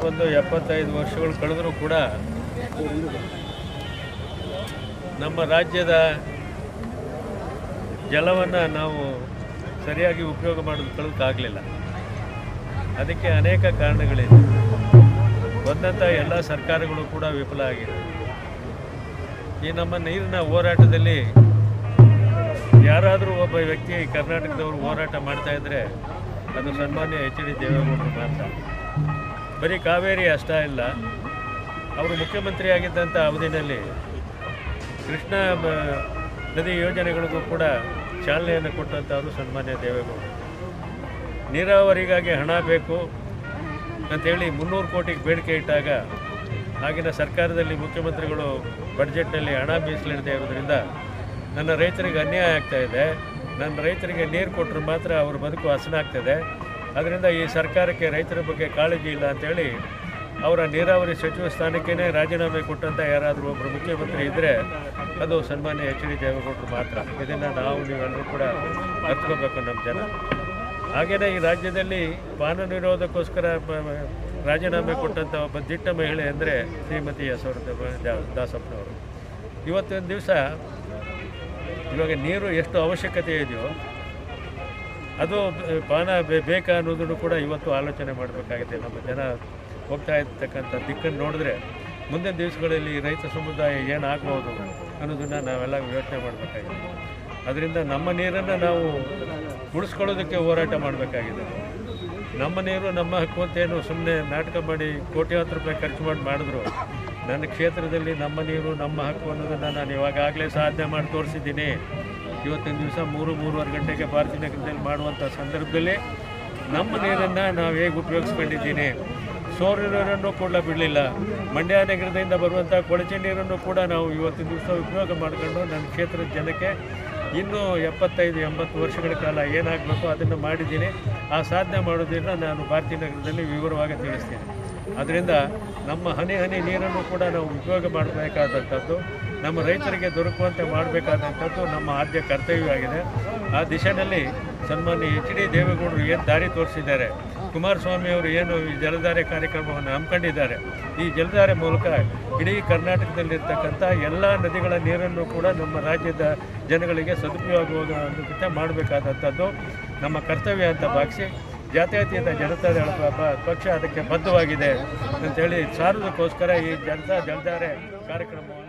ಒಂದು ಎಪ್ಪತ್ತೈದು ವರ್ಷಗಳು ಕಳೆದರೂ ಕೂಡ ನಮ್ಮ ರಾಜ್ಯದ ಜಲವನ್ನು ನಾವು ಸರಿಯಾಗಿ ಉಪಯೋಗ ಮಾಡೋದಕ್ಕಾಗಲಿಲ್ಲ ಅದಕ್ಕೆ ಅನೇಕ ಕಾರಣಗಳಿದೆ ಬಂದಂಥ ಎಲ್ಲ ಸರ್ಕಾರಗಳು ಕೂಡ ವಿಫಲ ಆಗಿದೆ ಈ ನಮ್ಮ ನೀರಿನ ಹೋರಾಟದಲ್ಲಿ ಯಾರಾದರೂ ಒಬ್ಬ ವ್ಯಕ್ತಿ ಕರ್ನಾಟಕದವರು ಹೋರಾಟ ಮಾಡ್ತಾ ಇದ್ದರೆ ಅದು ಸನ್ಮಾನ್ಯ ಎಚ್ ಡಿ ದೇವೇಗೌಡರು ಮಾತ್ರ ಬರೀ ಕಾವೇರಿ ಅಷ್ಟೇ ಇಲ್ಲ ಅವರು ಮುಖ್ಯಮಂತ್ರಿ ಆಗಿದ್ದಂಥ ಅವಧಿನಲ್ಲಿ ಕೃಷ್ಣ ಮ- ನದಿ ಯೋಜನೆಗಳಿಗೂ ಕೂಡ ಚಾಲನೆಯನ್ನು ಕೊಟ್ಟಂಥವರು ಸನ್ಮಾನ್ಯ ದೇವೇಗೌಡರು ನೀರಾವರಿಗಾಗಿ ಹಣ ಬೇಕು ಅಂಥೇಳಿ ಮುನ್ನೂರು ಕೋಟಿಗೆ ಬೇಡಿಕೆ ಇಟ್ಟಾಗ ಆಗಿನ ಸರ್ಕಾರದಲ್ಲಿ ಮುಖ್ಯಮಂತ್ರಿಗಳು ಬಡ್ಜೆಟ್ನಲ್ಲಿ ಹಣ ಮೀಸಲಿಡದೆ ಇರೋದ್ರಿಂದ ನನ್ನ ರೈತರಿಗೆ ಅನ್ಯಾಯ ಆಗ್ತಾ ಇದೆ ನನ್ನ ರೈತರಿಗೆ ನೀರು ಕೊಟ್ಟರೆ ಮಾತ್ರ ಅವ್ರ ಬದುಕು ಹಸನಾಗ್ತದೆ ಅದರಿಂದ ಈ ಸರ್ಕಾರಕ್ಕೆ ರೈತರ ಬಗ್ಗೆ ಕಾಳಜಿ ಇಲ್ಲ ಅಂತೇಳಿ ಅವರ ನೀರಾವರಿ ಸಚಿವ ಸ್ಥಾನಕ್ಕೇ ರಾಜೀನಾಮೆ ಕೊಟ್ಟಂಥ ಯಾರಾದರೂ ಒಬ್ಬರು ಮುಖ್ಯಮಂತ್ರಿ ಇದ್ದರೆ ಅದು ಸನ್ಮಾನ್ಯ ಎಚ್ ಡಿ ದೇವೇಗೌಡರು ಮಾತ್ರ ಇದನ್ನು ನಾವು ನೀವೆಲ್ಲರೂ ಕೂಡ ಅರ್ಥಕೋಬೇಕು ನಮ್ಮ ಜನ ಹಾಗೆಯೇ ಈ ರಾಜ್ಯದಲ್ಲಿ ಪಾನ ನಿರೋಧಕ್ಕೋಸ್ಕರ ಪ- ರಾಜೀನಾಮೆ ಕೊಟ್ಟಂಥ ಒಬ್ಬ ದಿಟ್ಟ ಮಹಿಳೆ ಅಂದರೆ ಶ್ರೀಮತಿ ಯಶೋಧ ದಾಸಪ್ಪನವರು ಇವತ್ತೊಂದು ದಿವಸ ಇವಾಗ ನೀರು ಎಷ್ಟು ಅವಶ್ಯಕತೆ ಇದೆಯೋ ಅದು ಬ- ಪಾನ ಬೆ- ಬೇಕಾ ಅನ್ನೋದನ್ನು ಕೂಡ ಇವತ್ತು ಆಲೋಚನೆ ಮಾಡಬೇಕಾಗಿದೆ ನಮ್ಮ ಜನ ಹೋಗ್ತಾ ಇರ್ತಕ್ಕಂಥ ದಿಕ್ಕನ್ನು ನೋಡಿದ್ರೆ ಮುಂದಿನ ದಿವಸಗಳಲ್ಲಿ ರೈತ ಸಮುದಾಯ ಏನಾಗ್ಬೋದು ಅನ್ನೋದನ್ನು ನಾವೆಲ್ಲ ಯೋಚನೆ ಮಾಡಬೇಕಾಗಿದೆ ಅದರಿಂದ ನಮ್ಮ ನೀರನ್ನು ನಾವು ಉಳಿಸ್ಕೊಳ್ಳೋದಕ್ಕೆ ಹೋರಾಟ ಮಾಡಬೇಕಾಗಿದೆ ನಮ್ಮ ನೀರು ನಮ್ಮ ಹಕ್ಕು ಅಂತೇನು ಸುಮ್ಮನೆ ನಾಟಕ ಮಾಡಿ ಕೋಟ್ಯಾಂತರ ರೂಪಾಯಿ ಖರ್ಚು ಮಾಡಿ ಮಾಡಿದ್ರು ನನ್ನ ಕ್ಷೇತ್ರದಲ್ಲಿ ನಮ್ಮ ನೀರು ನಮ್ಮ ಹಕ್ಕು ಅನ್ನೋದನ್ನು ನಾನು ಇವಾಗಲೇ ಸಾಧನೆ ಮಾಡಿ ತೋರಿಸಿದ್ದೀನಿ ಇವತ್ತಿನ ದಿವಸ ಮೂರು ಮೂರುವರೆ ಗಂಟೆಗೆ ಭಾರತೀಯ ನಗರದಲ್ಲಿ ಮಾಡುವಂಥ ಸಂದರ್ಭದಲ್ಲಿ ನಮ್ಮ ನೀರನ್ನು ನಾವು ಹೇಗೆ ಉಪಯೋಗಿಸ್ಕೊಂಡಿದ್ದೀನಿ ಸೋರು ನೀರನ್ನು ಕೂಡ ಬಿಡಲಿಲ್ಲ ಮಂಡ್ಯ ನಗರದಿಂದ ಬರುವಂಥ ಕೊಳಚೆ ನೀರನ್ನು ಕೂಡ ನಾವು ಇವತ್ತಿನ ದಿವಸ ಉಪಯೋಗ ಮಾಡಿಕೊಂಡು ನನ್ನ ಕ್ಷೇತ್ರದ ಜನಕ್ಕೆ ಇನ್ನೂ ಎಪ್ಪತ್ತೈದು ಎಂಬತ್ತು ವರ್ಷಗಳ ಕಾಲ ಏನಾಗಬೇಕು ಅದನ್ನು ಮಾಡಿದ್ದೀನಿ ಆ ಸಾಧನೆ ಮಾಡೋದ್ರಿಂದ ನಾನು ಭಾರತೀಯ ನಗರದಲ್ಲಿ ವಿವರವಾಗಿ ತಿಳಿಸ್ತೀನಿ ಅದರಿಂದ ನಮ್ಮ ಹನಿ ಹನಿ ನೀರನ್ನು ಕೂಡ ನಾವು ಉಪಯೋಗ ಮಾಡಬೇಕಾದಂಥದ್ದು ನಮ್ಮ ರೈತರಿಗೆ ದೊರಕುವಂತೆ ಮಾಡಬೇಕಾದಂಥದ್ದು ನಮ್ಮ ಆದ್ಯ ಕರ್ತವ್ಯವಾಗಿದೆ ಆ ದಿಶೆಯಲ್ಲಿ ಸನ್ಮಾನ್ಯ ಎಚ್ ಡಿ ದೇವೇಗೌಡರು ಏನು ದಾರಿ ತೋರಿಸಿದ್ದಾರೆ ಕುಮಾರಸ್ವಾಮಿ ಅವರು ಏನು ಈ ಜಲಧಾರೆ ಕಾರ್ಯಕ್ರಮವನ್ನು ಹಮ್ಮಿಕೊಂಡಿದ್ದಾರೆ ಈ ಜಲಧಾರೆ ಮೂಲಕ ಇಡೀ ಕರ್ನಾಟಕದಲ್ಲಿರ್ತಕ್ಕಂಥ ಎಲ್ಲ ನದಿಗಳ ನೀರನ್ನು ಕೂಡ ನಮ್ಮ ರಾಜ್ಯದ ಜನಗಳಿಗೆ ಸದುಪಯೋಗವಾಗುವಂತೆ ಮಾಡಬೇಕಾದಂಥದ್ದು ನಮ್ಮ ಕರ್ತವ್ಯ ಅಂತ ಭಾವಿಸಿ ಜಾತ್ಯತೀತ ಜನತಾದಳ ಪ- ಪ- ಪಕ್ಷ ಅದಕ್ಕೆ ಬದ್ಧವಾಗಿದೆ ಅಂತೇಳಿ ಸಾರೋದಕ್ಕೋಸ್ಕರ ಈ ಜನತಾ ಜಲಧಾರೆ ಕಾರ್ಯಕ್ರಮವನ್ನು